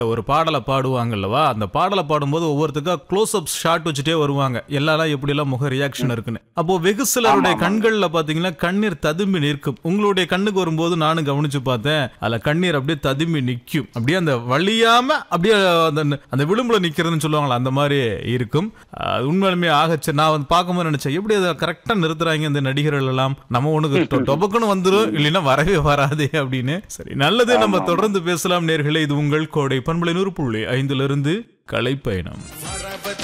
ஒரு பாடலை பாடுவாங்கல்லவா அந்த பாடலை பாடும்போது ஒவ்வொருத்தருக்கா க்ளோஸ் அப் ஷாட் வச்சுட்டே வருவாங்க எல்லாரும் எப்படி எல்லாம் முக ரியாக்ஷன் இருக்குன்னு அப்போ வெகு சிலருடைய கண்கள்ல பாத்தீங்கன்னா கண்ணீர் ததும்பி நிற்கும் உங்களுடைய கண்ணுக்கு வரும்போது நானும் கவனிச்சு பார்த்தேன் அதுல கண்ணீர் அப்படியே ததும்பி நிற்கும் அப்படியே அந்த வழியாம அப்படியே அந்த அந்த விளிம்புல நிக்கிறதுன்னு சொல்லுவாங்களா அந்த மாதிரி இருக்கும் அது உண்மையிலுமே ஆகச்சு நான் வந்து பார்க்கும்போது நினைச்சேன் எப்படி அதை கரெக்டா நிறுத்துறாங்க இந்த நடிகர்கள் எல்லாம் நம்ம ஒண்ணுக்கு டொபக்குன்னு வந்துரும் இல்லைன்னா வரவே வராதே அப்படின்னு சரி நல்லது நம்ம தொடர்ந்து பேசலாம் நேர்களே இது உங்கள் கோடை பண்பலை நூறு புள்ளி ஐந்துல இருந்து கலைப்பயணம்